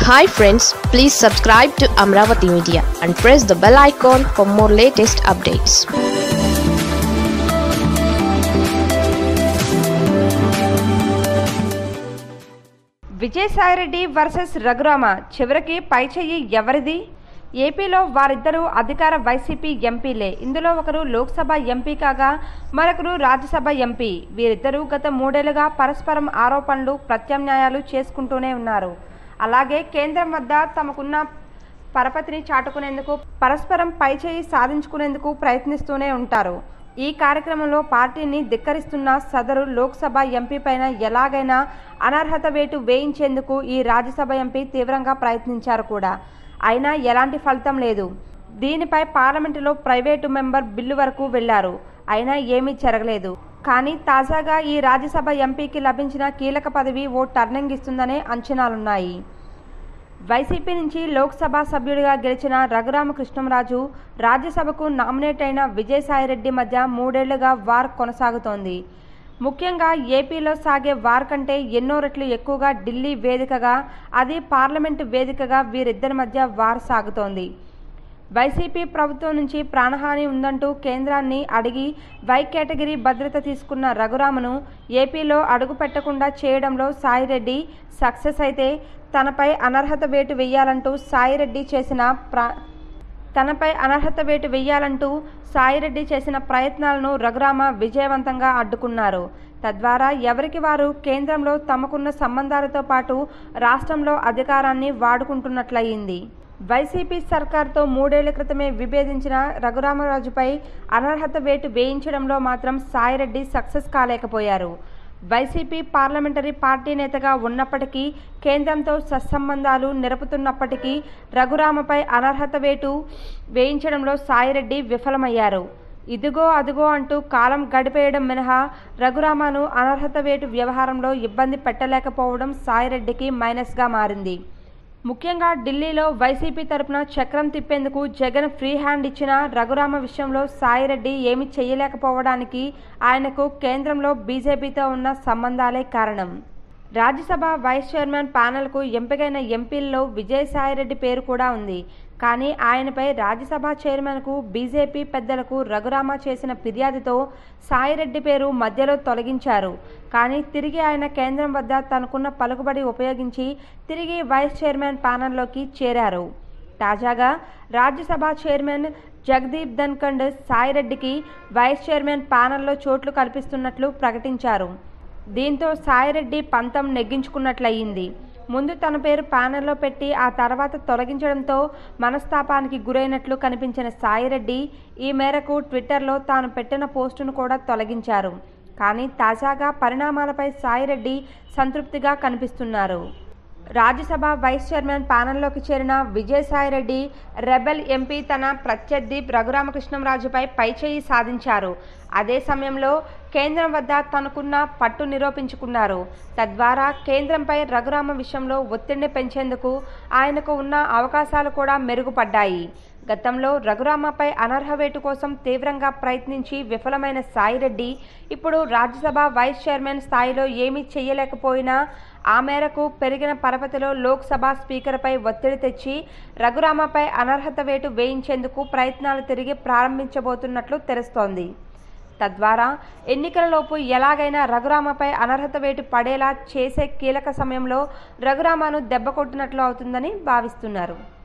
hi friends please subscribe to Amaravati media and press the bell icon for more latest updates Vijayasaireddy versus Raghurama చివరికి పైచెయ్యి ఎవరిది ఏపీలో వారిద్దరూ అధికార వైసీపీ ఎంపీలే ఇందులో ఒకరు లోక్సభ ఎంపీ కాగా మరొకరు రాజ్యసభ ఎంపీ వీరిద్దరూ గత మూడేళ్లుగా పరస్పరం ఆరోపణలు ప్రత్యామ్నాయాలు చేసుకుంటూనే ఉన్నారు అలాగే కేంద్రం వద్ద తమకున్న పరపతిని చాటుకునేందుకు పరస్పరం పైచేయి సాధించుకునేందుకు ప్రయత్నిస్తూనే ఉంటారు ఈ కార్యక్రమంలో పార్టీని ధిక్కరిస్తున్న సదరు లోక్సభ ఎంపీ పైన ఎలాగైనా అనర్హత వేటు వేయించేందుకు ఈ రాజ్యసభ ఎంపీ తీవ్రంగా ప్రయత్నించారు కూడా అయినా ఎలాంటి ఫలితం లేదు దీనిపై పార్లమెంటులో ప్రైవేటు మెంబర్ బిల్లు వరకు వెళ్లారు అయినా ఏమీ జరగలేదు కానీ తాజాగా ఈ రాజ్యసభ ఎంపీకి లభించిన కీలక పదవి ఓ టర్నింగ్ ఇస్తుందనే అంచనాలున్నాయి వైసీపీ నుంచి లోక్సభ సభ్యుడిగా గెలిచిన రఘురామకృష్ణంరాజు రాజ్యసభకు నామినేట్ అయిన విజయసాయిరెడ్డి మధ్య మూడేళ్లుగా వార్ కొనసాగుతోంది ముఖ్యంగా ఏపీలో సాగే వార్ కంటే ఎన్నో రెట్లు ఎక్కువగా ఢిల్లీ వేదికగా అది పార్లమెంటు వేదికగా వీరిద్దరి మధ్య వార్ సాగుతోంది వైసీపీ ప్రభుత్వం నుంచి ప్రాణహాని ఉందంటూ కేంద్రాన్ని అడిగి వై కేటగిరీ భద్రత తీసుకున్న రఘురామను ఏపీలో అడుగు పెట్టకుండా చేయడంలో సాయిరెడ్డి సక్సెస్ అయితే తనపై అనర్హత వేటు వేయాలంటూ సాయిరెడ్డి చేసిన ప్రా తనపై అనర్హత వేటు వేయాలంటూ సాయిరెడ్డి చేసిన ప్రయత్నాలను రఘురామ విజయవంతంగా అడ్డుకున్నారు తద్వారా ఎవరికి వారు కేంద్రంలో తమకున్న సంబంధాలతో పాటు రాష్ట్రంలో అధికారాన్ని వాడుకుంటున్నట్లయింది వైసీపీ సర్కార్తో మూడేళ్ల క్రితమే విభేదించిన రఘురామరాజుపై అనర్హత వేటు వేయించడంలో మాత్రం సాయిరెడ్డి సక్సెస్ కాలేకపోయారు వైసీపీ పార్లమెంటరీ పార్టీ నేతగా ఉన్నప్పటికీ కేంద్రంతో సత్సంబంధాలు నిరపుతున్నప్పటికీ రఘురామపై అనర్హత వేటు వేయించడంలో సాయిరెడ్డి విఫలమయ్యారు ఇదిగో అదిగో అంటూ కాలం గడిపేయడం మినహా రఘురామను అనర్హత వేటు వ్యవహారంలో ఇబ్బంది పెట్టలేకపోవడం సాయిరెడ్డికి మైనస్గా మారింది ముఖ్యంగా ఢిల్లీలో వైసీపీ తరపున చక్రం తిప్పేందుకు జగన్ ఫ్రీ హ్యాండ్ ఇచ్చిన రఘురామ విషయంలో సాయిరెడ్డి ఏమి చేయలేకపోవడానికి ఆయనకు కేంద్రంలో బీజేపీతో ఉన్న సంబంధాలే కారణం రాజ్యసభ వైస్ చైర్మన్ ప్యానెల్కు ఎంపికైన ఎంపీల్లో విజయసాయిరెడ్డి పేరు కూడా ఉంది కానీ ఆయనపై రాజ్యసభ చైర్మన్కు బీజేపీ పెద్దలకు రఘురామ చేసిన ఫిర్యాదుతో సాయిరెడ్డి పేరు మధ్యలో తొలగించారు కానీ తిరిగి ఆయన కేంద్రం వద్ద తనకున్న పలుకుబడి ఉపయోగించి తిరిగి వైస్ చైర్మన్ ప్యానెల్లోకి చేరారు తాజాగా రాజ్యసభ చైర్మన్ జగదీప్ ధన్ఖండ్ సాయిరెడ్డికి వైస్ చైర్మన్ ప్యానెల్లో చోట్లు కల్పిస్తున్నట్లు ప్రకటించారు దీంతో సాయిరెడ్డి పంతం నెగ్గించుకున్నట్లయింది ముందు తన పేరు ప్యానెల్లో పెట్టి ఆ తర్వాత తొలగించడంతో మనస్తాపానికి గురైనట్లు కనిపించిన సాయిరెడ్డి ఈ మేరకు ట్విట్టర్లో తాను పెట్టిన పోస్టును కూడా తొలగించారు కానీ తాజాగా పరిణామాలపై సాయిరెడ్డి సంతృప్తిగా కనిపిస్తున్నారు రాజ్యసభ వైస్ చైర్మన్ ప్యానెల్లోకి చేరిన విజయసాయిరెడ్డి రెబెల్ ఎంపీ తన ప్రత్యర్థి రఘురామకృష్ణంరాజుపై పైచేయి సాధించారు అదే సమయంలో కేంద్రం వద్ద తనకున్న పట్టు నిరూపించుకున్నారు తద్వారా కేంద్రంపై రఘురామ విషయంలో ఒత్తిడిని పెంచేందుకు ఆయనకు ఉన్న అవకాశాలు కూడా మెరుగుపడ్డాయి గతంలో రఘురామపై అనర్హ వేటు కోసం తీవ్రంగా ప్రయత్నించి విఫలమైన సాయిరెడ్డి ఇప్పుడు రాజ్యసభ వైస్ చైర్మన్ స్థాయిలో ఏమీ చేయలేకపోయినా ఆ మేరకు పెరిగిన పరపతిలో లోక్సభ స్పీకర్పై ఒత్తిడి తెచ్చి రఘురామపై అనర్హత వేటు వేయించేందుకు ప్రయత్నాలు తిరిగి ప్రారంభించబోతున్నట్లు తెలుస్తోంది తద్వారా ఎన్నికలలోపు ఎలాగైనా రఘురామపై అనర్హత వేటు పడేలా చేసే కీలక సమయంలో రఘురామను దెబ్బకొట్టినట్లు అవుతుందని భావిస్తున్నారు